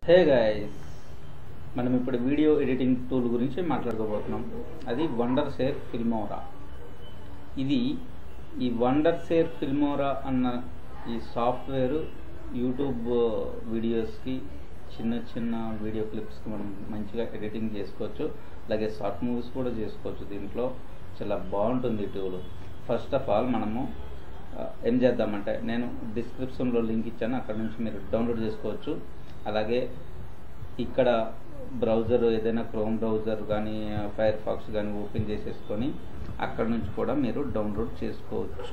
Hey guys మనం ఇప్పుడు video editing tool గురించి మాట్లాడుకోబోతున్నాం అది వండర్ షేర్ ఫిల్మోరా ఇది ఈ వండర్ షేర్ ఫిల్మోరా అన్న ఈ సాఫ్ట్వేర్ యూట్యూబ్ వీడియోస్కి చిన్న చిన్న వీడియో క్లిప్స్కి మనం మంచిగా ఎడిటింగ్ చేసుకోవచ్చు అలాగే షార్ట్ మూవీస్ కూడా చేసుకోవచ్చు దీంట్లో చాలా బాగుంటుంది ఈ టూల్ ఫస్ట్ ఆఫ్ ఆల్ మనము ఆ, ఏం చేద్దామంటే నేను డిస్క్రిప్షన్లో లింక్ ఇచ్చాను అక్కడ నుంచి మీరు డౌన్లోడ్ చేసుకోవచ్చు అలాగే ఇక్కడ బ్రౌజర్ ఏదైనా క్రోమ్ బ్రౌజర్ కానీ ఫైర్ ఫాక్స్ కానీ ఓపెన్ చేసేసుకొని అక్కడ నుంచి కూడా మీరు డౌన్లోడ్ చేసుకోవచ్చు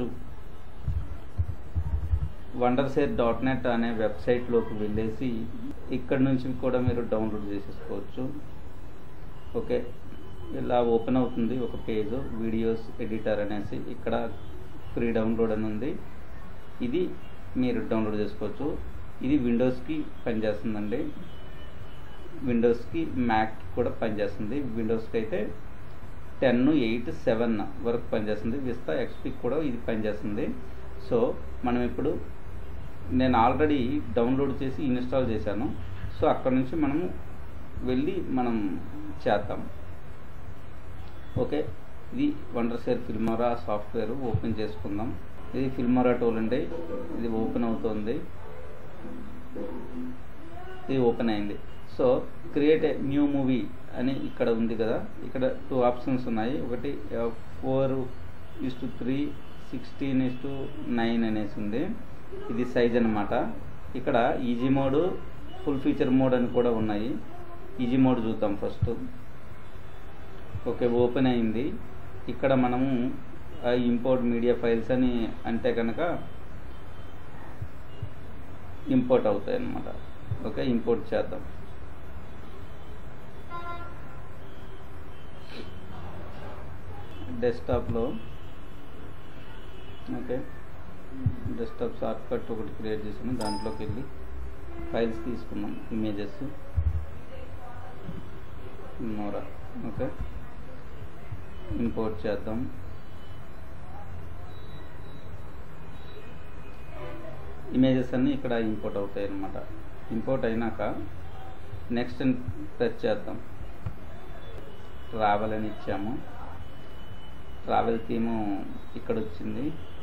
వండర్సేర్ డాట్ నెట్ అనే వెబ్సైట్లోకి వెళ్ళేసి ఇక్కడ నుంచి కూడా మీరు డౌన్లోడ్ చేసేసుకోవచ్చు ఓకే ఇలా ఓపెన్ అవుతుంది ఒక పేజ్ వీడియోస్ ఎడిటర్ అనేసి ఇక్కడ ఫ్రీ డౌన్లోడ్ అని ఉంది ఇది మీరు డౌన్లోడ్ చేసుకోవచ్చు ఇది విండోస్కి పనిచేస్తుందండి విండోస్కి మ్యాక్ కూడా పనిచేస్తుంది విండోస్కి అయితే టెన్ ఎయిట్ సెవెన్ వరకు పనిచేస్తుంది విస్తా ఎక్స్పీకి కూడా ఇది పనిచేస్తుంది సో మనం ఇప్పుడు నేను ఆల్రెడీ డౌన్లోడ్ చేసి ఇన్స్టాల్ చేశాను సో అక్కడ నుంచి మనము వెళ్ళి మనం చేద్దాం ఓకే ఇది Wondershare Filmora software open చేసుకుందాం ఇది ఫిల్మోరా టూల్ అండి ఇది ఓపెన్ అవుతుంది ఇది ఓపెన్ అయింది so create a new movie అని ఇక్కడ ఉంది కదా ఇక్కడ టూ ఆప్షన్స్ ఉన్నాయి ఒకటి four is to three sixteen is to nine అనేసి ఉంది ఇది సైజ్ అన్నమాట ఇక్కడ easy mode full feature mode అని కూడా ఉన్నాయి ఈజీ మోడ్ చూద్దాం ఫస్ట్ ఓకే ఓపెన్ అయింది ఇక్కడ మనము ఇంపోర్ట్ మీడియా ఫైల్స్ అని అంటే కనుక ఇంపోర్ట్ అవుతాయి అన్నమాట ఓకే ఇంపోర్ట్ చేద్దాం డెస్క్టాప్లో ఓకే డెస్క్టాప్ షార్ట్ కట్ ఒకటి క్రియేట్ చేసుకుని దాంట్లోకి వెళ్ళి ఫైల్స్ తీసుకున్నాం ఇమేజెస్ నోరా ఓకే ఇంపోర్ట్ చేద్దాం ఇమేజెస్ అన్నీ ఇక్కడ ఇంపోర్ట్ అవుతాయి అన్నమాట ఇంపోర్ట్ అయినాక నెక్స్ట్ టచ్ చేద్దాం ట్రావెల్ అని ఇచ్చాము ట్రావెల్ థీము ఇక్కడ వచ్చింది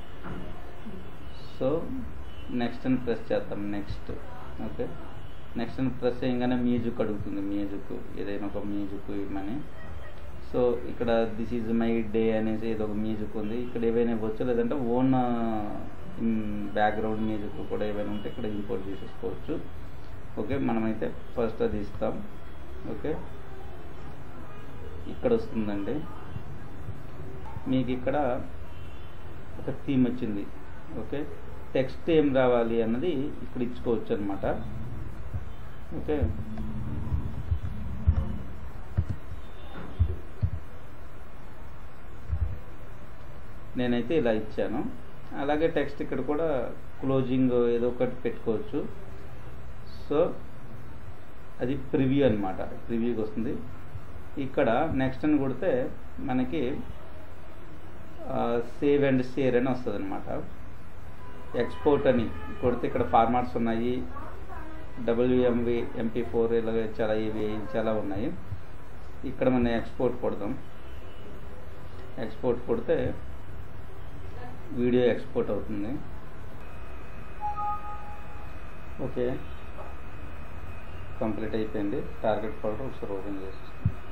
సో నెక్స్ట్ అని ప్రెస్ చేద్దాం నెక్స్ట్ ఓకే నెక్స్ట్ అని ప్రెస్ చేయగానే మ్యూజిక్ అడుగుతుంది మ్యూజిక్ ఏదైనా ఒక మ్యూజిక్ ఇవ్వమని సో ఇక్కడ దిస్ ఈజ్ మై డే అనేసి ఏదో ఒక మ్యూజిక్ ఉంది ఇక్కడ ఏవైనా ఇవ్వచ్చు లేదంటే ఓన్ బ్యాక్గ్రౌండ్ మ్యూజిక్ కూడా ఏవైనా ఉంటే ఇక్కడ ఇంపోర్ట్ చేసేసుకోవచ్చు ఓకే మనమైతే ఫస్ట్ అది ఇస్తాం ఓకే ఇక్కడ వస్తుందండి మీకు ఇక్కడ ఒక థీమ్ వచ్చింది ఓకే టెక్స్ట్ ఏం రావాలి అన్నది ఇక్కడ ఇచ్చుకోవచ్చు అనమాట ఓకే నేనైతే ఇలా ఇచ్చాను అలాగే టెక్స్ట్ ఇక్కడ కూడా క్లోజింగ్ ఏదో ఒకటి పెట్టుకోవచ్చు సో అది ప్రివ్యూ అనమాట ప్రివ్యూకి వస్తుంది ఇక్కడ నెక్స్ట్ అని కొడితే మనకి సేవ్ అండ్ షేర్ అని వస్తుంది అనమాట ఎక్స్పోర్ట్ అని కొడితే ఇక్కడ ఫార్మాట్స్ ఉన్నాయి డబ్ల్యూఎంవి ఎంపీ ఫోర్ ఇలాగ చాలా ఇవి చాలా ఉన్నాయి ఇక్కడ మనం ఎక్స్పోర్ట్ కొడదాం ఎక్స్పోర్ట్ కొడితే వీడియో ఎక్స్పోర్ట్ అవుతుంది ఓకే కంప్లీట్ అయిపోయింది టార్గెట్ ఫోల్డర్ ఒకసారి ఓపెన్ చేసి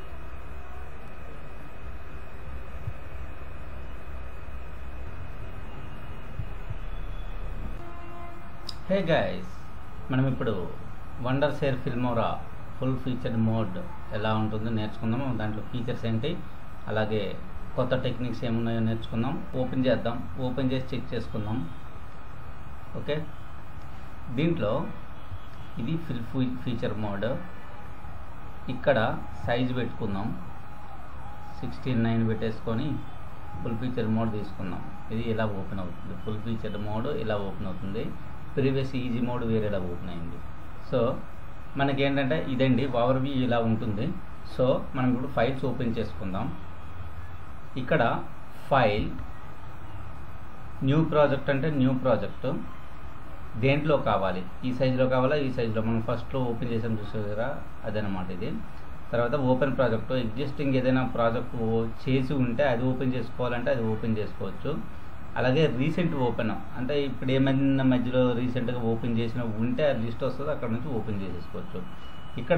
హే గైస్ మనం ఇప్పుడు Wondershare Filmora full feature mode ఎలా ఉంటుందో నేర్చుకుందాం దాంట్లో ఫీచర్స్ ఏంటి అలాగే కొత్త టెక్నిక్స్ ఏమున్నాయో నేర్చుకుందాం ఓపెన్ చేద్దాం ఓపెన్ చేసి చెక్ చేసుకుందాం ఓకే దీంట్లో ఇది ఫిల్ ఫీచర్ మోడ్ ఇక్కడ సైజ్ పెట్టుకుందాం సిక్స్టీన్ నైన్ పెట్టేసుకొని ఫుల్ ఫీచర్ మోడ్ తీసుకుందాం ఇది ఇలా ఓపెన్ అవుతుంది ఫుల్ ఫీచర్ మోడ్ ఇలా ఓపెన్ అవుతుంది ప్రీవియస్ ఈజీ మోడ్ వేరేలా ఓపెన్ అయింది సో మనకేంటంటే ఇదండి ఓవర్ వ్యూ ఇలా ఉంటుంది సో మనం ఇప్పుడు ఫైల్స్ ఓపెన్ చేసుకుందాం ఇక్కడ ఫైల్ న్యూ ప్రాజెక్ట్ అంటే న్యూ ప్రాజెక్ట్ దేంట్లో కావాలి ఈ సైజులో కావాలా ఈ సైజులో మనం ఫస్ట్లో ఓపెన్ చేసాం చూసారా అదనమాట ఇది తర్వాత ఓపెన్ ప్రాజెక్ట్ ఎగ్జిస్టింగ్ ఏదైనా ప్రాజెక్ట్ చేసి ఉంటే అది ఓపెన్ చేసుకోవాలంటే అది ఓపెన్ చేసుకోవచ్చు అలాగే రీసెంట్ ఓపెన్ అంటే ఇప్పుడు ఏమైనా మధ్యలో రీసెంట్గా ఓపెన్ చేసిన ఉంటే ఆ లిస్ట్ వస్తుంది అక్కడ నుంచి ఓపెన్ చేసేసుకోవచ్చు ఇక్కడ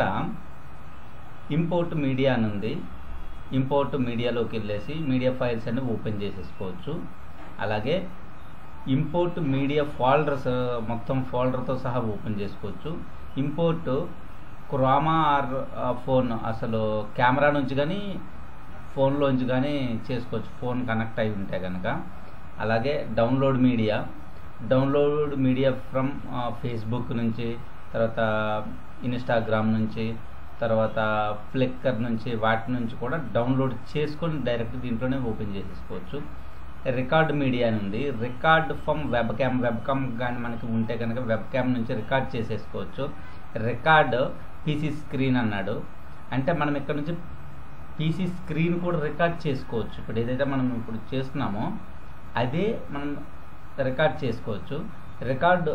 ఇంపోర్ట్ మీడియా అని ఉంది ఇంపోర్ట్ మీడియాలోకి వెళ్ళేసి మీడియా ఫైల్స్ అన్ని ఓపెన్ చేసేసుకోవచ్చు అలాగే ఇంపోర్ట్ మీడియా ఫోల్డర్స్ మొత్తం ఫోల్డర్తో సహా ఓపెన్ చేసుకోవచ్చు ఇంపోర్ట్ క్రామా ఆర్ ఫోన్ అసలు కెమెరా నుంచి కానీ ఫోన్లోంచి కానీ చేసుకోవచ్చు ఫోన్ కనెక్ట్ అయి ఉంటే కనుక అలాగే download media download media from Facebook నుంచి తర్వాత ఇన్స్టాగ్రామ్ నుంచి తర్వాత ఫ్లిక్కర్ నుంచి వాటి నుంచి కూడా డౌన్లోడ్ చేసుకొని డైరెక్ట్ దీంట్లోనే ఓపెన్ చేసేసుకోవచ్చు రికార్డ్ మీడియా అని ఉంది record from webcam webcam కానీ మనకి ఉంటే కనుక వెబ్ క్యామ్ నుంచి రికార్డ్ చేసేసుకోవచ్చు రికార్డ్ పీసీ స్క్రీన్ అన్నాడు అంటే మనం ఇక్కడ నుంచి పీసీ స్క్రీన్ కూడా రికార్డ్ చేసుకోవచ్చు ఇప్పుడు ఏదైతే మనం ఇప్పుడు చేస్తున్నామో అదే మనం రికార్డ్ చేసుకోవచ్చు రికార్డ్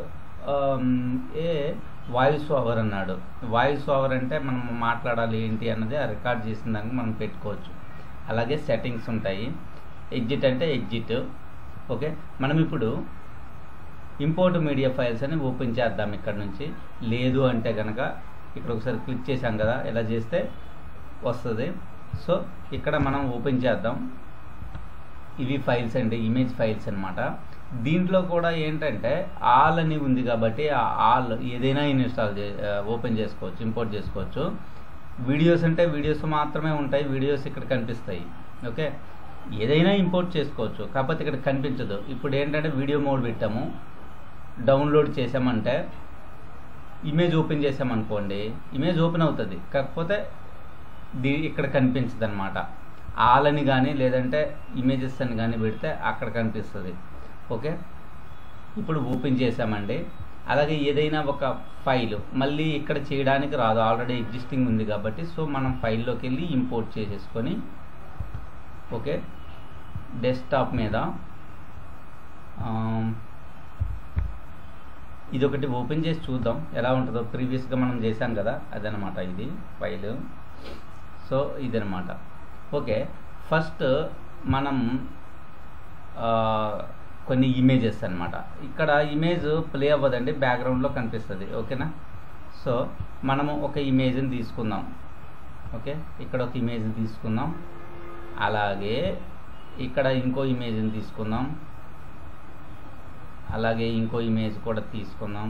ఏ వాయిస్ ఓవర్ అన్నాడు వాయిస్ ఓవర్ అంటే మనం మాట్లాడాలి ఏంటి అన్నది ఆ రికార్డ్ చేసిన దానికి మనం పెట్టుకోవచ్చు అలాగే సెట్టింగ్స్ ఉంటాయి ఎగ్జిట్ అంటే ఎగ్జిట్ ఓకే మనం ఇప్పుడు ఇంపోర్ట్ మీడియా ఫైల్స్ అని ఓపెన్ చేద్దాం ఇక్కడ నుంచి లేదు అంటే కనుక ఇక్కడ ఒకసారి క్లిక్ చేసాం కదా ఇలా చేస్తే వస్తుంది సో ఇక్కడ మనం ఓపెన్ చేద్దాం ఇవి ఫైల్స్ అండి ఇమేజ్ ఫైల్స్ అనమాట దీంట్లో కూడా ఏంటంటే ఆల్ అని ఉంది కాబట్టి ఆ ఆల్ ఏదైనా ఇన్స్టాల్ చే ఓపెన్ చేసుకోవచ్చు ఇంపోర్ట్ చేసుకోవచ్చు వీడియోస్ అంటే వీడియోస్ మాత్రమే ఉంటాయి వీడియోస్ ఇక్కడ కనిపిస్తాయి ఓకే ఏదైనా ఇంపోర్ట్ చేసుకోవచ్చు కాకపోతే ఇక్కడ కనిపించదు ఇప్పుడు ఏంటంటే వీడియో మోడ్ పెట్టాము డౌన్లోడ్ చేసామంటే ఇమేజ్ ఓపెన్ చేసామనుకోండి ఇమేజ్ ఓపెన్ అవుతుంది కాకపోతే దీ ఇక్కడ కనిపించదు అనమాట ఆలని కానీ లేదంటే ఇమేజెస్ అని కానీ పెడితే అక్కడ కనిపిస్తుంది ఓకే ఇప్పుడు ఓపెన్ చేసామండి అలాగే ఏదైనా ఒక ఫైల్ మళ్ళీ ఇక్కడ చేయడానికి రాదు ఆల్రెడీ ఎగ్జిస్టింగ్ ఉంది కాబట్టి సో మనం ఫైల్లోకి వెళ్ళి ఇంపోర్ట్ చేసేసుకొని ఓకే డెస్క్టాప్ మీద ఇది ఒకటి ఓపెన్ చేసి చూద్దాం ఎలా ఉంటుందో ప్రీవియస్గా మనం చేసాం కదా అదనమాట ఇది ఫైల్ సో ఇదనమాట ఓకే ఫస్ట్ మనం కొన్ని ఇమేజెస్ అనమాట ఇక్కడ ఇమేజ్ ప్లే అవ్వదండి బ్యాక్గ్రౌండ్లో కనిపిస్తుంది ఓకేనా సో మనము ఒక ఇమేజ్ని తీసుకుందాం ఓకే ఇక్కడ ఒక ఇమేజ్ని తీసుకుందాం అలాగే ఇక్కడ ఇంకో ఇమేజ్ని తీసుకుందాం అలాగే ఇంకో ఇమేజ్ కూడా తీసుకుందాం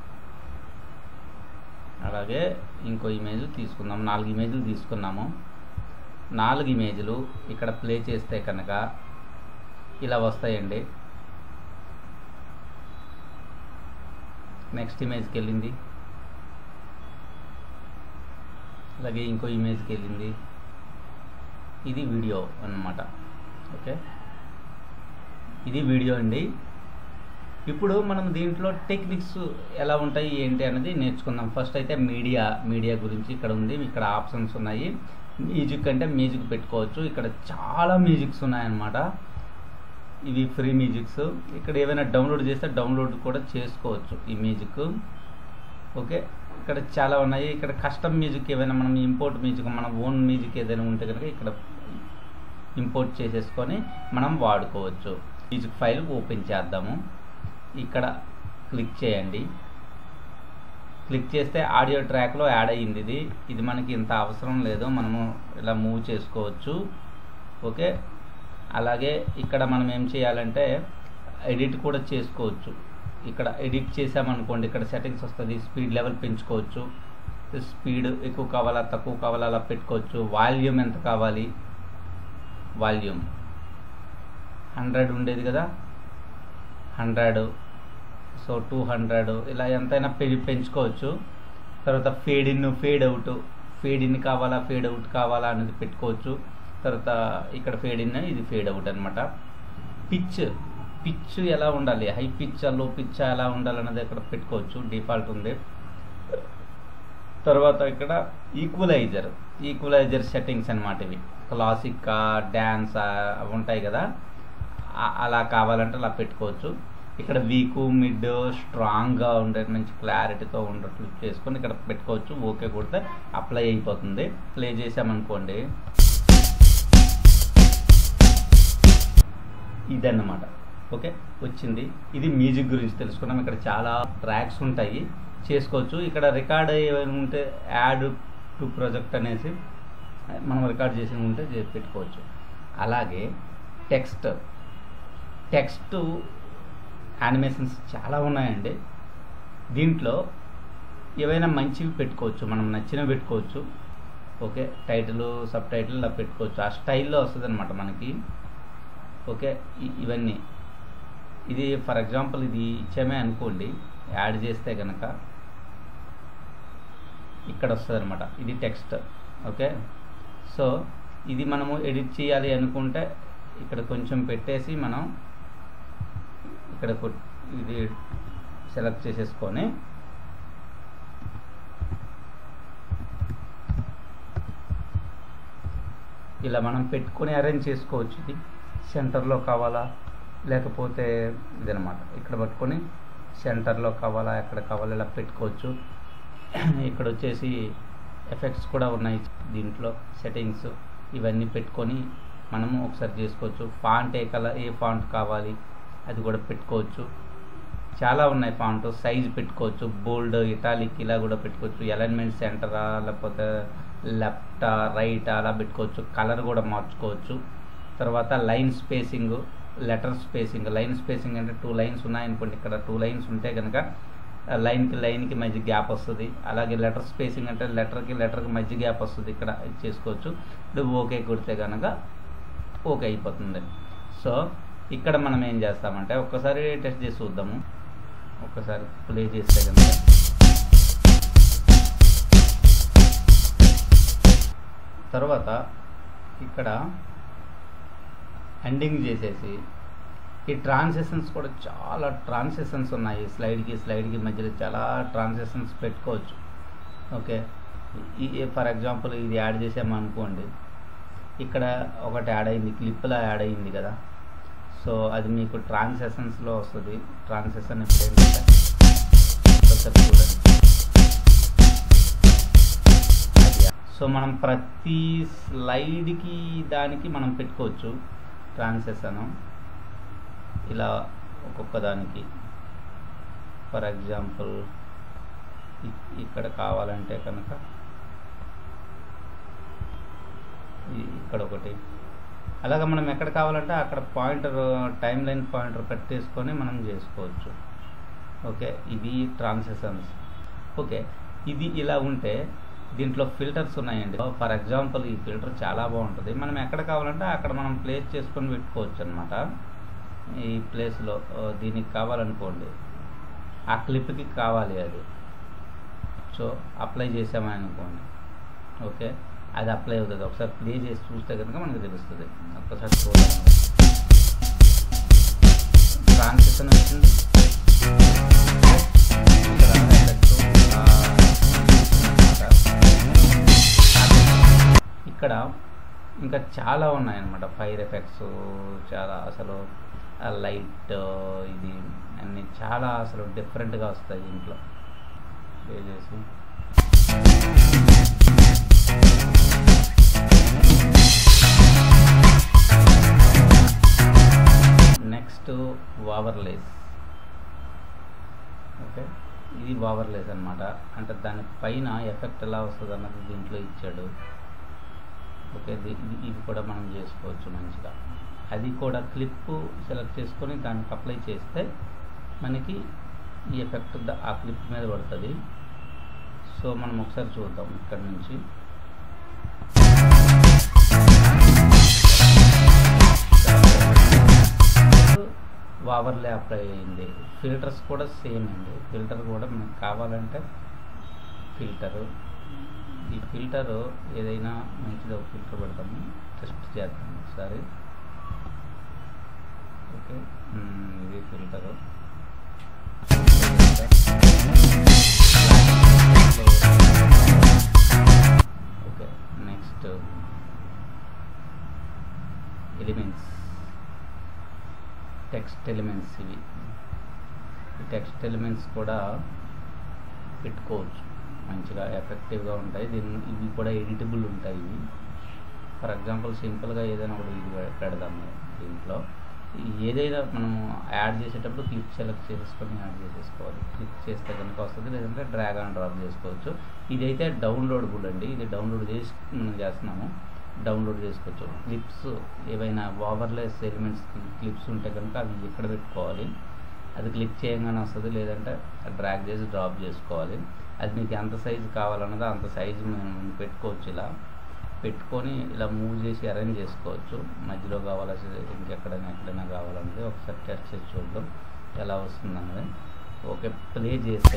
అలాగే ఇంకో ఇమేజ్ తీసుకుందాం నాలుగు ఇమేజ్లు తీసుకున్నాము నాలుగు ఇమేజ్లు ఇక్కడ ప్లే చేస్తే కనుక ఇలా వస్తాయండి నెక్స్ట్ ఇమేజ్కి వెళ్ళింది అలాగే ఇంకో ఇమేజ్కి వెళ్ళింది ఇది వీడియో అన్నమాట ఓకే ఇది వీడియో అండి ఇప్పుడు మనం దీంట్లో టెక్నిక్స్ ఎలా ఉంటాయి ఏంటి అనేది నేర్చుకుందాం ఫస్ట్ అయితే మీడియా మీడియా గురించి ఇక్కడ ఉంది ఇక్కడ ఆప్షన్స్ ఉన్నాయి మ్యూజిక్ అంటే మ్యూజిక్ పెట్టుకోవచ్చు ఇక్కడ చాలా మ్యూజిక్స్ ఉన్నాయన్నమాట ఇవి ఫ్రీ మ్యూజిక్స్ ఇక్కడ ఏమైనా డౌన్లోడ్ చేస్తే డౌన్లోడ్ కూడా చేసుకోవచ్చు ఈ మ్యూజిక్ ఓకే ఇక్కడ చాలా ఉన్నాయి ఇక్కడ కస్టమ్ మ్యూజిక్ ఏమైనా మనం ఇంపోర్ట్ మ్యూజిక్ మన ఓన్ మ్యూజిక్ ఏదైనా ఉంటే కనుక ఇక్కడ ఇంపోర్ట్ చేసేసుకొని మనం వాడుకోవచ్చు మ్యూజిక్ ఫైల్ ఓపెన్ చేద్దాము ఇక్కడ క్లిక్ చేయండి క్లిక్ చేస్తే ఆడియో ట్రాక్లో యాడ్ అయ్యింది ఇది ఇది మనకి ఇంత అవసరం లేదు మనము ఇలా మూవ్ చేసుకోవచ్చు ఓకే అలాగే ఇక్కడ మనం ఏం చేయాలంటే ఎడిట్ కూడా చేసుకోవచ్చు ఇక్కడ ఎడిట్ చేసామనుకోండి ఇక్కడ సెట్టింగ్స్ వస్తుంది స్పీడ్ లెవెల్ పెంచుకోవచ్చు స్పీడ్ ఎక్కువ కావాలా తక్కువ కావాలా అలా పెట్టుకోవచ్చు వాల్యూమ్ ఎంత కావాలి వాల్యూమ్ హండ్రెడ్ ఉండేది కదా హండ్రెడ్ సో టూ హండ్రెడ్ ఇలా ఎంతైనా పె పెంచుకోవచ్చు తర్వాత fade in fade out fade in కావాలా ఫేడ్ అవుట్ కావాలా అనేది పెట్టుకోవచ్చు తర్వాత ఇక్కడ ఫేడ్ ఇన్ ఇది ఫేడ్ అవుట్ అనమాట పిచ్ పిచ్ ఎలా ఉండాలి హై పిచ్ లో పిచ్ ఎలా ఉండాలన్నది ఇక్కడ పెట్టుకోవచ్చు డిఫాల్ట్ ఉంది తర్వాత ఇక్కడ ఈక్వలైజర్ ఈక్వలైజర్ సెట్టింగ్స్ అనమాట ఇవి క్లాసిక్ డ్యాన్స్ ఉంటాయి కదా అలా కావాలంటే అలా పెట్టుకోవచ్చు ఇక్కడ వీక్ మిడ్ స్ట్రాంగ్గా ఉండే మంచి క్లారిటీతో ఉండేట్లు చేసుకొని ఇక్కడ పెట్టుకోవచ్చు ఓకే కొడితే అప్లై అయిపోతుంది ప్లే చేసామనుకోండి ఇదన్నమాట ఓకే వచ్చింది ఇది మ్యూజిక్ గురించి తెలుసుకున్నాం ఇక్కడ చాలా ట్రాక్స్ ఉంటాయి చేసుకోవచ్చు ఇక్కడ రికార్డ్ ఏమైనా ఉంటే యాడ్ టు ప్రాజెక్ట్ అనేసి మనం రికార్డ్ చేసి ఉంటే చే- పెట్టుకోవచ్చు అలాగే టెక్స్ట్ టెక్స్ట్ యానిమేషన్స్ చాలా ఉన్నాయండి దీంట్లో ఏవైనా మంచివి పెట్టుకోవచ్చు మనం నచ్చినవి పెట్టుకోవచ్చు ఓకే టైటిల్ సబ్ టైటిల్ ఇలా పెట్టుకోవచ్చు ఆ స్టైల్లో వస్తుంది అనమాట మనకి ఓకే ఇ- ఇవన్నీ ఇది ఫర్ ఎగ్జాంపుల్ ఇది ఇచ్చామే అనుకోండి యాడ్ చేస్తే కనుక ఇక్కడ వస్తుంది అనమాట ఇది టెక్స్ట్ ఓకే సో ఇది మనము ఎడిట్ చేయాలి అనుకుంటే ఇక్కడ కొంచెం పెట్టేసి మనం ఇక్కడ కొట్- ఇది సెలెక్ట్ చేసేసుకొని ఇలా మనం పెట్టుకొని అరేంజ్ చేసుకోవచ్చు ఇది సెంటర్లో కావాలా లేకపోతే ఇదనమాట ఇక్కడ పట్టుకొని సెంటర్లో కావాలా ఎక్కడ కావాలా ఇలా పెట్టుకోవచ్చు ఇక్కడ వచ్చేసి ఎఫెక్ట్స్ కూడా ఉన్నాయి దీంట్లో సెట్టింగ్స్ ఇవన్నీ పెట్టుకొని మనము ఒకసారి చేసుకోవచ్చు ఫాంట్ ఏ కలర్ ఏ ఫాంట్ కావాలి అది కూడా పెట్టుకోవచ్చు చాలా ఉన్నాయి ఫాంట్ సైజ్ పెట్టుకోవచ్చు బోల్డ్ ఇటాలిక్ ఇలా కూడా పెట్టుకోవచ్చు అలైన్మెంట్ సెంటరా లేకపోతే లెఫ్టా రైట్ అలా పెట్టుకోవచ్చు కలర్ కూడా మార్చుకోవచ్చు తర్వాత line spacing letter spacing line spacing అంటే టూ లైన్స్ ఉన్నాయనుకోండి ఇక్కడ టూ లైన్స్ ఉంటే కనుక లైన్కి లైన్కి మధ్య గ్యాప్ వస్తుంది అలాగే లెటర్ స్పేసింగ్ అంటే లెటర్కి లెటర్కి మధ్య గ్యాప్ వస్తుంది ఇక్కడ ఇది చేసుకోవచ్చు ఇప్పుడు ఓకే కొడితే కనుక ఓకే అయిపోతుంది సో ఇక్కడ మనం ఏం చేస్తామంటే ఒక్కసారి టెస్ట్ చేసి చూద్దాము ఒక్కసారి ప్లే చేస్తే కనుక తర్వాత ఇక్కడ ఎండింగ్ చేసేసి ఈ ట్రాన్సాక్షన్స్ కూడా చాలా ట్రాన్సాక్షన్స్ ఉన్నాయి స్లైడ్కి స్లైడ్కి మధ్యలో చాలా ట్రాన్సాక్షన్స్ పెట్టుకోవచ్చు ఓకే ఈ ఫర్ ఎగ్జాంపుల్ ఇది యాడ్ చేసామనుకోండి ఇక్కడ ఒకటి యాడ్ అయింది క్లిప్లా యాడ్ అయింది కదా సో అది మీకు ట్రాన్సాక్షన్స్లో వస్తుంది ట్రాన్సాక్షన్ ఇప్పుడు ఏంటంటే ఒకసారి చూడండి సో మనం ప్రతి స్లైడ్కి దానికి మనం పెట్టుకోవచ్చు ట్రాన్సాక్షన్ ఇలా ఒక్కొక్క దానికి ఫర్ ఎగ్జాంపుల్ ఇక్కడ కావాలంటే కనుక ఈ- ఇక్కడ ఒకటి అలాగే మనం ఎక్కడ కావాలంటే అక్కడ పాయింటర్ టైం లైన్ పాయింటర్ పెట్టేసుకొని మనం చేసుకోవచ్చు ఓకే ఇది ట్రాన్సాక్షన్స్ ఓకే ఇది ఇలా ఉంటే దీంట్లో ఫిల్టర్స్ ఉన్నాయండి ఫర్ ఎగ్జాంపుల్ ఈ ఫిల్టర్ చాలా బాగుంటుంది మనం ఎక్కడ కావాలంటే అక్కడ మనం ప్లేస్ చేసుకొని పెట్టుకోవచ్చు అనమాట ఈ ప్లేస్లో దీనికి కావాలనుకోండి ఆ క్లిప్కి కావాలి అది సో అప్లై చేసామనుకోండి ఓకే అది అప్లై అవుతుంది ఒకసారి ప్లే చేసి చూస్తే కనుక మనకు తెలుస్తుంది ఒక్కసారి చూడండి ట్రాన్సాక్షన్ వచ్చింది ఇక్కడ effect, ఆ, ఇక్కడ ఇంకా చాలా ఉన్నాయన్నమాట ఫైర్ ఎఫెక్ట్స్ చాలా అసలు లైట్ ఇది అన్ని చాలా అసలు డిఫరెంట్గా వస్తాయి దీంట్లో ప్లే చేసి నెక్స్ట్ ఓవర్లేస్ ఓకే ఇది ఓవర్లేస్ అన్నమాట అంటే దాని పైన ఎఫెక్ట్ ఎలా వస్తుంది అన్నది దీంట్లో ఇచ్చాడు ఓకే ఇది ఇది- ఇది కూడా మనం చేసుకోవచ్చు మంచిగా అది కూడా క్లిప్ సెలెక్ట్ చేసుకొని దానికి అప్లై చేస్తే మనకి ఈ ఎఫెక్ట్ ద- ఆ క్లిప్ మీద పడుతుంది సో మనం ఒకసారి చూద్దాం ఇక్కడ నుంచి ఓవర్లే అప్లై అయింది ఫిల్టర్స్ కూడా సేమ్ అండి ఫిల్టర్ కూడా మనకు కావాలంటే ఫిల్టరు ఈ ఫిల్టర్ ఏదైనా మంచిది ఒక ఫిల్టర్ పెడతాము టెస్ట్ చేద్దాం ఒకసారి ఓకే మ్మ్, ఇది filter okay next elements text elements ఇవి ఈ టెక్స్ట్ ఎలిమెంట్స్ కూడా పెట్టుకోవచ్చు మంచిగా ఎఫెక్టివ్గా ఉంటాయి దీన్ని ఇవి కూడా ఎడిటబుల్ ఉంటాయి ఇవి ఫర్ ఎగ్జాంపుల్ సింపుల్గా ఏదైనా ఒకటి ఇది పె- పెడదాము దీంట్లో ఏదైనా మనము యాడ్ చేసేటప్పుడు క్లిక్ సెలెక్ట్ చేసుకొని యాడ్ చేసేసుకోవాలి క్లిక్ చేస్తే కనుక వస్తుంది లేదంటే డ్రాగ్ అండ్ డ్రాప్ చేసుకోవచ్చు ఇదైతే డౌన్లోడబుల్ అండి ఇది డౌన్లోడ్ చేసి మనం చేస్తున్నాము డౌన్లోడ్ చేసుకోవచ్చు క్లిప్స్ ఏవైనా ఓవర్లెస్ ఎలిమెంట్స్ క్లిప్స్ ఉంటే కనుక అవి ఇక్కడ పెట్టుకోవాలి అది క్లిక్ చేయగానే వస్తుంది లేదంటే డ్రాగ్ చేసి డ్రాప్ చేసుకోవాలి అది మీకు ఎంత సైజు కావాలన్నదో అంత సైజు మేము పెట్టుకోవచ్చు ఇలా పెట్టుకొని ఇలా మూవ్ చేసి అరేంజ్ చేసుకోవచ్చు మధ్యలో కావాలా ఇంకెక్కడైనా ఎక్కడైనా కావాలన్నది ఒకసారి టెస్ట్ చేసి చూద్దాం ఎలా వస్తుంది అన్నది ఓకే ప్లే చేస్తే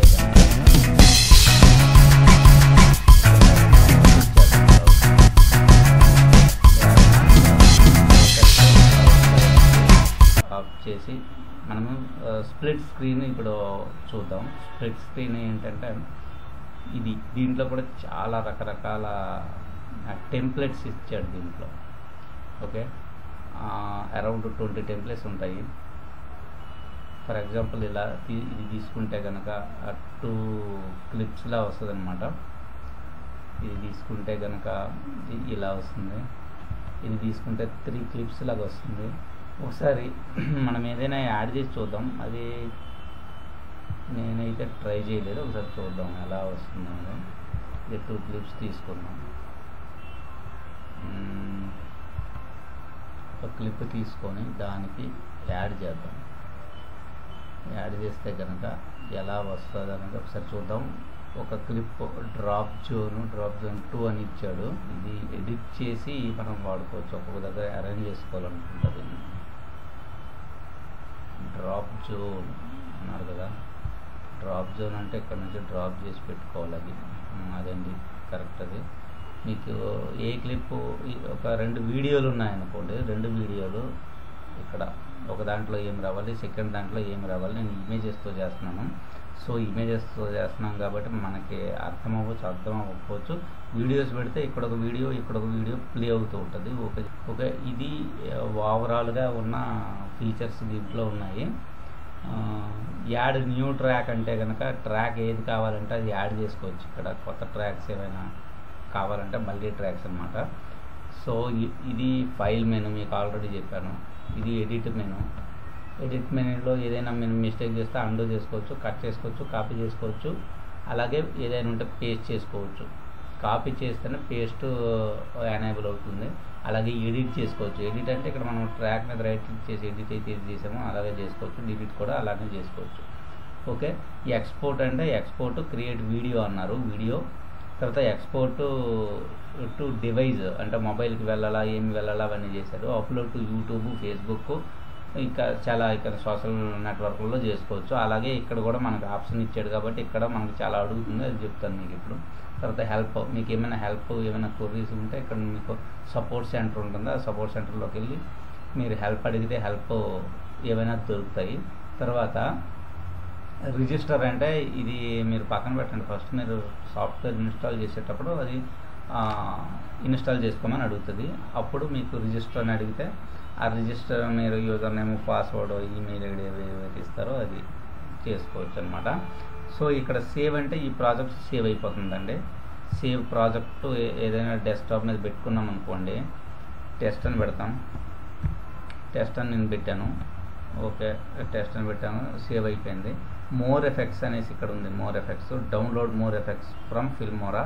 ఆఫ్ చేసి మనము స్ప్లిట్ స్క్రీన్ ఇప్పుడు చూద్దాం స్ప్లిట్ స్క్రీన్ ఏంటంటే ఇది దీంట్లో కూడా చాలా రకరకాల టెంప్లెట్స్ ఇచ్చాడు దీంట్లో ఓకే అరౌండ్ ట్వంటీ టెంప్లెట్స్ ఉంటాయి ఫర్ ఎగ్జాంపుల్ ఇలా తీ- ఇది తీసుకుంటే కనుక టూ క్లిప్స్లా వస్తుంది అనమాట ఇది తీసుకుంటే కనుక ఇ- ఇలా వస్తుంది ఇది తీసుకుంటే త్రీ క్లిప్స్ లాగా వస్తుంది ఒకసారి మనం ఏదైనా యాడ్ చేసి చూద్దాం అది నేనైతే ట్రై చేయలేదు ఒకసారి చూద్దాం ఎలా వస్తుందో అని. ఇది టూ క్లిప్స్ తీసుకుందాం మ్మ్. ఒక క్లిప్ తీసుకొని దానికి యాడ్ చేద్దాం యాడ్ చేస్తే కనుక ఎలా వస్తుంది అనేది ఒకసారి చూద్దాం ఒక clip drop zone drop zone two అని ఇచ్చాడు ఇది ఎడిట్ చేసి మనం వాడుకోవచ్చు ఒక్కొక్క దగ్గర అరేంజ్ చేసుకోవాలనుకుంటుంది డ్రాప్ జోన్ అన్నారు కదా డ్రాప్ జోన్ అంటే ఇక్కడ నుంచి డ్రాప్ చేసి పెట్టుకోవాలి అది ఉమ్, అదండి కరెక్ట్ అది మీకు ఏ క్లిప్ ఒక రెండు వీడియోలు ఉన్నాయనుకోండి రెండు వీడియోలు ఇక్కడ ఒక దాంట్లో ఏం రావాలి సెకండ్ దాంట్లో ఏం రావాలి నేను ఇమేజెస్తో చేస్తున్నాను సో ఇమేజెస్తో చేస్తున్నాం కాబట్టి మనకి అర్థం అవ్వచ్చు అర్థం అవ్వకపోవచ్చు వీడియోస్ పెడితే ఇక్కడ ఒక వీడియో ఇక్కడ ఒక వీడియో ప్లే అవుతూ ఉంటుంది ఓకే ఓకే ఇది ఓవరాల్గా ఉన్న ఫీచర్స్ దీంట్లో ఉన్నాయి ఆ, యాడ్ న్యూ ట్రాక్ అంటే కనుక ట్రాక్ ఏది కావాలంటే అది యాడ్ చేసుకోవచ్చు ఇక్కడ కొత్త ట్రాక్స్ ఏమైనా కావాలంటే మళ్ళీ ట్రాక్స్ అన్నమాట సో ఇ- ఇది ఫైల్ మెను మీకు ఆల్రెడీ చెప్పాను ఇది ఎడిట్ మెను ఎడిట్ మెనూలో ఏదైనా మేము మిస్టేక్ చేస్తే అండూ చేసుకోవచ్చు కట్ చేసుకోవచ్చు కాపీ చేసుకోవచ్చు అలాగే ఏదైనా ఉంటే పేస్ట్ చేసుకోవచ్చు కాపీ చేస్తేనే పేస్ట్ ఎనేబుల్ అవుతుంది అలాగే ఎడిట్ చేసుకోవచ్చు ఎడిట్ అంటే ఇక్కడ మనం ట్రాక్ మీద రైట్ క్లిక్ చేసి ఎడిట్ అయితే ఇది చేసామో అలాగే చేసుకోవచ్చు డిలీట్ కూడా అలానే చేసుకోవచ్చు ఓకే ఈ ఎక్స్పోర్ట్ అంటే ఎక్స్పోర్ట్ క్రియేట్ వీడియో అన్నారు వీడియో తర్వాత ఎక్స్పోర్ట్ టు డివైజ్ అంటే మొబైల్కి వెళ్ళాలా ఏమి వెళ్ళాలా అవన్నీ చేశారు అప్లోడ్ టు యూట్యూబ్ ఫేస్బుక్ ఇంకా చాలా ఇక్కడ సోషల్ నెట్వర్క్లో చేసుకోవచ్చు అలాగే ఇక్కడ కూడా మనకు ఆప్షన్ ఇచ్చాడు కాబట్టి ఇక్కడ మనకు చాలా అడుగుతుంది అది చెప్తాను మీకు ఇప్పుడు తర్వాత హెల్ప్ మీకు ఏమైనా హెల్ప్ ఏమైనా క్వరీస్ ఉంటే ఇక్కడ మీకు సపోర్ట్ సెంటర్ ఉంటుంది ఆ సపోర్ట్ సెంటర్లోకి వెళ్ళి మీరు హెల్ప్ అడిగితే హెల్ప్ ఏమైనా దొరుకుతాయి తర్వాత రిజిస్టర్ అంటే ఇది మీరు పక్కన పెట్టండి ఫస్ట్ మీరు సాఫ్ట్వేర్ ఇన్స్టాల్ చేసేటప్పుడు అది ఇన్స్టాల్ చేసుకోమని అడుగుతుంది అప్పుడు మీకు రిజిస్టర్ అని అడిగితే ఆ రిజిస్టర్ మీరు username password email ID ఏవైతే ఇస్తారో అది చేసుకోవచ్చు అనమాట సో ఇక్కడ సేవ్ అంటే ఈ ప్రాజెక్ట్ సేవ్ అయిపోతుందండి సేవ్ ప్రాజెక్ట్ ఏదైనా డెస్క్టాప్ మీద పెట్టుకున్నాం అనుకోండి టెస్ట్ అని పెడతాం టెస్ట్ అని నేను పెట్టాను ఓకే టెస్ట్ అని పెట్టాను సేవ్ అయిపోయింది మోర్ ఎఫెక్ట్స్ అనేసి ఇక్కడ ఉంది more effects download more effects from Filmora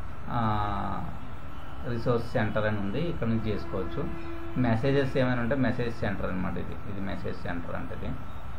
resource centre అని ఉంది ఇక్కడ నుంచి చేసుకోవచ్చు మెసేజెస్ ఏమైనా ఉంటే మెసేజ్ సెంటర్ అనమాట ఇది ఇది మెసేజ్ సెంటర్ అంటే ఇది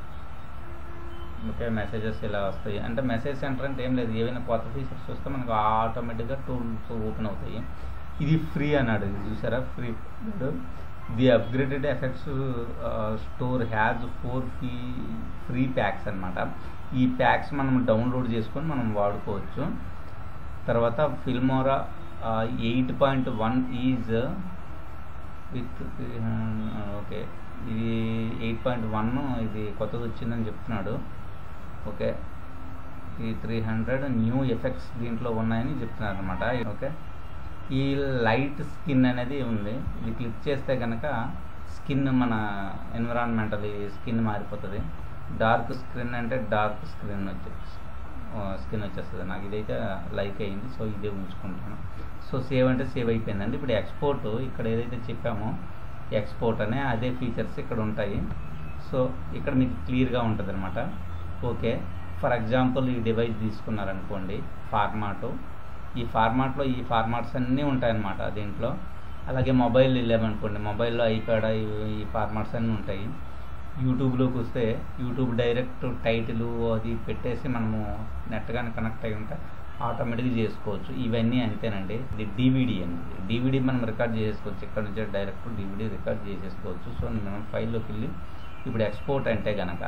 ఓకే మెసేజెస్ ఇలా వస్తాయి అంటే మెసేజ్ సెంటర్ అంటే ఏం లేదు ఏవైనా కొత్త ఫీచర్స్ వస్తే మనకు ఆటోమేటిక్గా టూల్స్ ఓపెన్ అవుతాయి ఇది ఫ్రీ అన్నాడు ఇది చూసారా free the upgraded effects store has four free free packs అనమాట ఈ ప్యాక్స్ మనం డౌన్లోడ్ చేసుకొని మనం వాడుకోవచ్చు తర్వాత Filmora eight point one is with okay ఇది ఎయిట్ పాయింట్ వన్ ఇది కొత్తది వచ్చిందని చెప్తున్నాడు ఓకే ఈ త్రీ హండ్రెడ్ న్యూ ఎఫెక్ట్స్ దీంట్లో ఉన్నాయని చెప్తున్నారు అనమాట ఓకే ఈ లైట్ స్కిన్ అనేది ఉంది ఇది క్లిక్ చేస్తే కనుక స్కిన్ మన ఎన్విరాన్మెంటల్ స్కిన్ మారిపోతుంది డార్క్ స్క్రీన్ అంటే డార్క్ స్క్రీన్ వచ్చే స్క్రీన్ వచ్చేస్తుంది నాకు ఇదైతే లైక్ అయింది సో ఇదే ఉంచుకుంటాను సో సేవ్ అంటే సేవ్ అయిపోయిందండి ఇప్పుడు ఎక్స్పోర్ట్ ఇక్కడ ఏదైతే చెప్పామో ఎక్స్పోర్ట్ అనే అదే ఫీచర్స్ ఇక్కడ ఉంటాయి సో ఇక్కడ మీకు క్లియర్గా ఉంటుంది అనమాట ఓకే ఫర్ ఎగ్జాంపుల్ ఈ డివైస్ తీసుకున్నారనుకోండి ఫార్మాటు ఈ ఫార్మాట్లో ఈ ఫార్మాట్స్ అన్నీ ఉంటాయన్నమాట దీంట్లో అలాగే మొబైల్ వెళ్ళామనుకోండి మొబైల్లో ఐప్యాడ్ ఈ ఫార్మాట్స్ అన్నీ ఉంటాయి యూట్యూబ్లోకి వస్తే యూట్యూబ్ డైరెక్ట్ టైటిల్ అది పెట్టేసి మనము నెట్ కానీ కనెక్ట్ అయి ఉంటే ఆటోమేటిక్గా చేసుకోవచ్చు ఇవన్నీ అంతేనండి ఇది డివిడి అండి డివిడి మనం రికార్డ్ చేసుకోవచ్చు ఇక్కడ నుంచి డైరెక్ట్ డివిడి రికార్డ్ చేసేసుకోవచ్చు సో మనం ఫైల్లోకి వెళ్ళి ఇప్పుడు ఎక్స్పోర్ట్ అంటే కనుక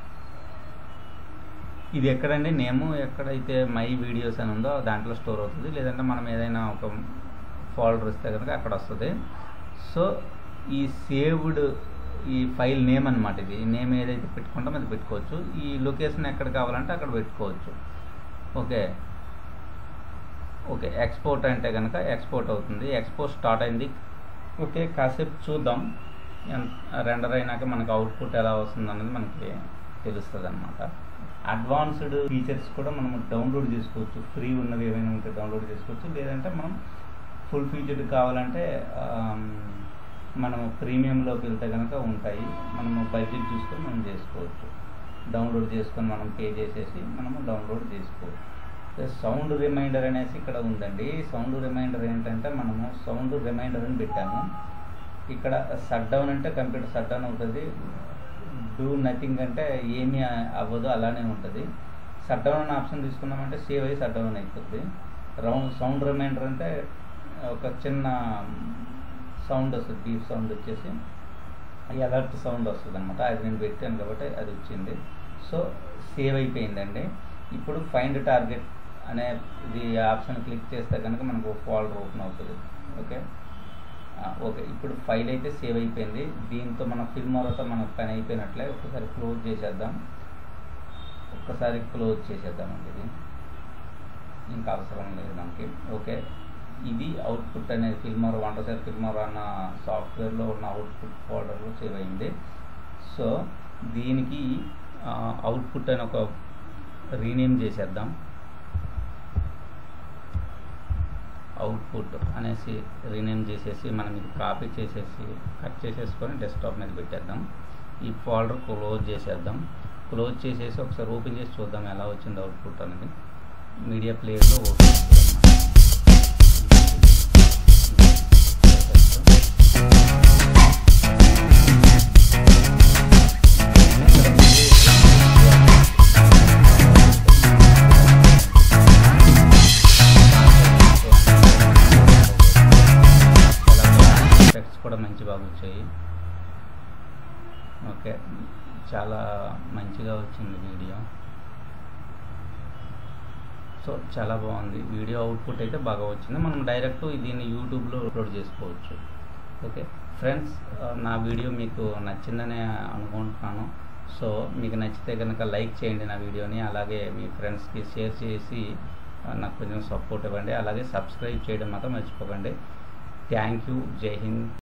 ఇది ఎక్కడండి నేము ఎక్కడైతే మై వీడియోస్ అని ఉందో దాంట్లో స్టోర్ అవుతుంది లేదంటే మనం ఏదైనా ఒక ఫోల్డర్ ఇస్తే కనుక అక్కడ వస్తుంది సో ఈ సేవ్డ్ ఈ ఫైల్ నేమ్ అనమాట ఇది ఈ నేమ్ ఏదైతే పెట్టుకుంటామో అది పెట్టుకోవచ్చు ఈ లొకేషన్ ఎక్కడ కావాలంటే అక్కడ పెట్టుకోవచ్చు ఓకే ఓకే ఎక్స్పోర్ట్ అంటే కనుక ఎక్స్పోర్ట్ అవుతుంది ఎక్స్పోర్ట్ స్టార్ట్ అయింది ఓకే కాసేపు చూద్దాం రెండర్ అయినాక మనకు అవుట్పుట్ ఎలా వస్తుంది అన్నది మనకి తెలుస్తుంది అనమాట అడ్వాన్స్డ్ ఫీచర్స్ కూడా మనం డౌన్లోడ్ చేసుకోవచ్చు ఫ్రీ ఉన్నవి ఏమైనా ఉంటే డౌన్లోడ్ చేసుకోవచ్చు లేదంటే మనం ఫుల్ ఫీచర్డ్ కావాలంటే మనము ప్రీమియంలోకి వెళ్తే కనుక ఉంటాయి మనము బడ్జెట్ చూసుకొని మనం చేసుకోవచ్చు డౌన్లోడ్ చేసుకొని మనం పే చేసేసి మనము డౌన్లోడ్ చేసుకోవచ్చు సౌండ్ రిమైండర్ అనేసి ఇక్కడ ఉందండి సౌండ్ రిమైండర్ ఏంటంటే మనము సౌండ్ రిమైండర్ అని పెట్టాము ఇక్కడ షట్ డౌన్ అంటే కంప్యూటర్ షట్ డౌన్ అవుతుంది డూ నథింగ్ అంటే ఏమీ అవ్వదు అలానే ఉంటుంది షట్ డౌన్ అనే ఆప్షన్ తీసుకున్నామంటే సేవ్ అయ్యి షట్ డౌన్ అయిపోతుంది రౌండ్ సౌండ్ రిమైండర్ అంటే ఒక చిన్న సౌండ్ వస్తుంది డీప్ సౌండ్ వచ్చేసి అలర్ట్ సౌండ్ వస్తుంది అనమాట అది నేను పెట్టాను కాబట్టి అది వచ్చింది సో సేవ్ అయిపోయిందండి ఇప్పుడు ఫైండ్ టార్గెట్ అనే ఇది ఆప్షన్ క్లిక్ చేస్తే కనుక మనకు ఫోల్డర్ ఓపెన్ అవుతుంది ఓకే ఓకే ఇప్పుడు ఫైల్ అయితే సేవ్ అయిపోయింది దీంతో మన ఫిల్మోరాతో మనకు పని అయిపోయినట్లే ఒకసారి క్లోజ్ చేసేద్దాం ఒక్కసారి క్లోజ్ చేసేద్దామండి ఇది ఇంకా అవసరం లేదు మనకి ఓకే ఇది అవుట్పుట్ అనేది ఫిల్మోర్ వంటసారి ఫిల్మోర్ అన్న సాఫ్ట్వేర్లో ఉన్న అవుట్పుట్ ఫోల్డర్లో సేవ్ అయింది సో దీనికి అవుట్పుట్ అని ఒక రీనేమ్ చేసేద్దాం అవుట్పుట్ అనేసి రీనేమ్ చేసేసి మనం ఇది కాపీ చేసేసి కట్ చేసేసుకొని డెస్క్టాప్ మీద పెట్టేద్దాం ఈ ఫోల్డర్ క్లోజ్ చేసేద్దాం క్లోజ్ చేసేసి ఒకసారి ఓపెన్ చేసి చూద్దాం ఎలా వచ్చింది అవుట్పుట్ అనేది మీడియా ప్లేయర్లో ఓపెన్ ఎఫెక్ట్స్ కూడా మంచి బాగా వచ్చాయి ఓకే చాలా మంచిగా వచ్చింది వీడియో సో చాలా బాగుంది వీడియో అవుట్పుట్ అయితే బాగా వచ్చింది మనం డైరెక్ట్ దీన్ని యూట్యూబ్లో అప్లోడ్ చేసుకోవచ్చు ఓకే ఫ్రెండ్స్ నా వీడియో మీకు నచ్చిందని అనుకుంటున్నాను సో మీకు నచ్చితే కనుక లైక్ చేయండి నా వీడియోని అలాగే మీ ఫ్రెండ్స్కి షేర్ చేసి నాకు కొంచెం సపోర్ట్ ఇవ్వండి అలాగే సబ్స్క్రైబ్ చేయడం మాత్రం మర్చిపోకండి థ్యాంక్ యూ జై హింద్